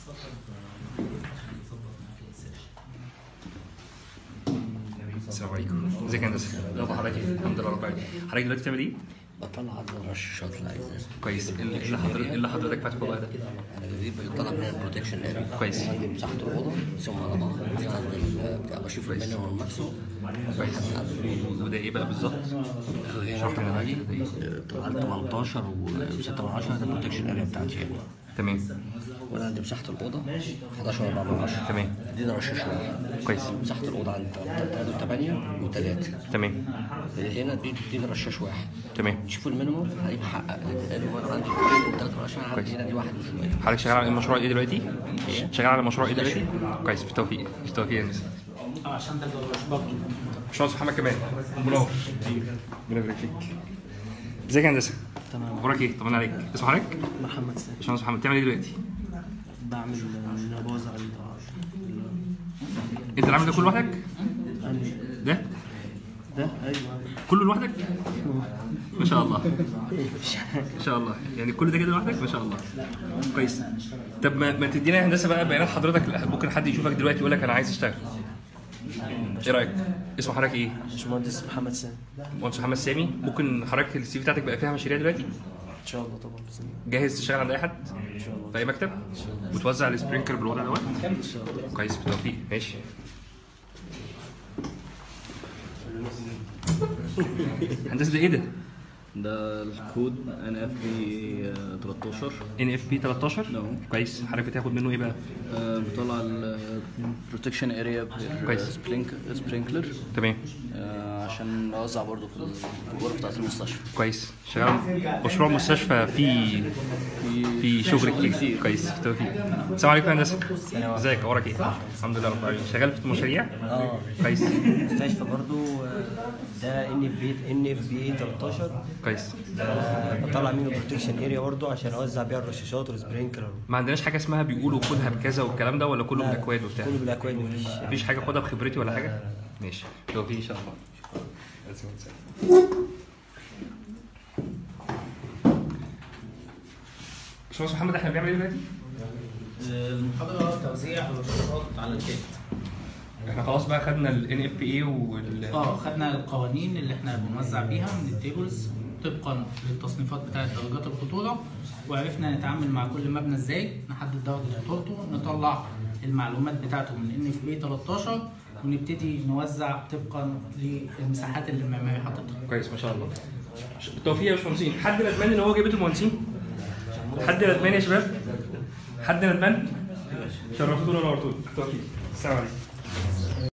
السلام عليكم ازيك يا هندسه؟ ازي حضرتك ايه؟ الحمد لله رب العالمين حضرتك دلوقتي بتعمل ايه؟ بطلع عدد الرشاشات اللي عايزها كويس ايه اللي حضرتك ايه اللي حضرتك فاتح والله ده؟ انا بجيب بيطلع منها البروتكشن اريا كويس. عندي مساحه الاوضه ثم على بعض عندي ال- بتاع بشوف كويس. المينيمم والماكسيمم كويس وده ايه بقى بالظبط؟ هنا شرح لنا عندي كده ايه؟ طلعت 18 و6 من 10 ده البروتكشن اريا بتاعتي هنا تمام وانا عندي مساحه الاوضه 11 4 من 10 تمام دي رشاش واحد كويس مساحه الاوضه عندي 8 و3 تمام هنا دي دي رشاش واحد تمام شوفوا المينيمم هلاقي محقق المينيمم انا عندي 3 من 10 كويس. هنا دي واحد وشويه حضرتك شغال على المشروع ايه دلوقتي؟ شغال على مشروع ايه دلوقتي؟ كويس بالتوفيق بالتوفيق يا هندسه اه عشان ده برضه باشمهندس محمد كمال منور ربنا يبارك فيك ازيك يا هندسه؟ تمام اخبارك ايه؟ طمنا عليك اسم حضرتك؟ محمد سامي باشمهندس محمد بتعمل ايه دلوقتي؟ بعمل نبوذ عند انت اللي عامل ده كله لوحدك؟ ده؟ ده ايوه كله لوحدك؟ ما شاء الله ما شاء الله يعني كل ده كده لوحدك ما شاء الله كويس طب ما, ما تدينا يا هندسه بقى بيانات حضرتك ممكن حد يشوفك دلوقتي يقول لك انا عايز اشتغل ايه رايك؟ اسم حضرتك ايه؟ باشمهندس محمد سامي مهندس محمد سامي ممكن حضرتك السي في بتاعتك بقى فيها مشاريع دلوقتي ان شاء الله طبعا باذن الله جاهز تشتغل عند اي حد ان شاء الله في اي مكتب وتوزع السبرينكر بالوضع دوت ان شاء الله كويس بالتوفيق ماشي هندسه ده ايه ده؟ ده الكود ان اف بي 13 ان اف بي 13 نعم. كويس حضرتك بتاخد منه ايه بقى؟ آه، بيطلع البروتكشن اريا كويس. سبرينكلر تمام عشان نوزع برضه في ال- في الغرف بتاعت المستشفى كويس شغال مشروع مستشفى فيه في شغل كتير كويس بالتوفيق السلام عليكم يا هندسه ازيك اخبارك ايه؟ الحمد لله رب العالمين شغال في مشاريع؟ اه كويس مستشفى برضو آه، ده ان اف بي ان اف بي 13 كويس آه، بطلع منه بروتكشن اريا برضو عشان اوزع بيها الرشاشات والسبرينكلر ما عندناش حاجه اسمها بيقولوا خدها بكذا والكلام ده ولا كله بالاكواد وبتاع؟ كله بالاكواد مفيش مفيش حاجه خدها بخبرتي ولا حاجه؟ ماشي بالتوفيق ان شاء الله باشمهندس محمد احنا بنعمل ايه دلوقتي؟ المحاضرة توزيع الرشاشات على الكات احنا خلاص بقى خدنا ال NFPA وال اه خدنا القوانين اللي احنا بنوزع بيها من التيبلز طبقا للتصنيفات بتاعة درجات الخطورة وعرفنا نتعامل مع كل مبنى ازاي نحدد درجة خطورته نطلع المعلومات بتاعته من NFPA 13 ونبتدي نوزع طبقا للمساحات اللي المعماري حاططها كويس ما شاء الله بالتوفيق يا باشمهندسين حد ندمان ان هو جايبته المهندسين؟ حد ندمان يا شباب؟ حد ندمان؟ شرفتونا ونورتونا بالتوفيق السلام عليكم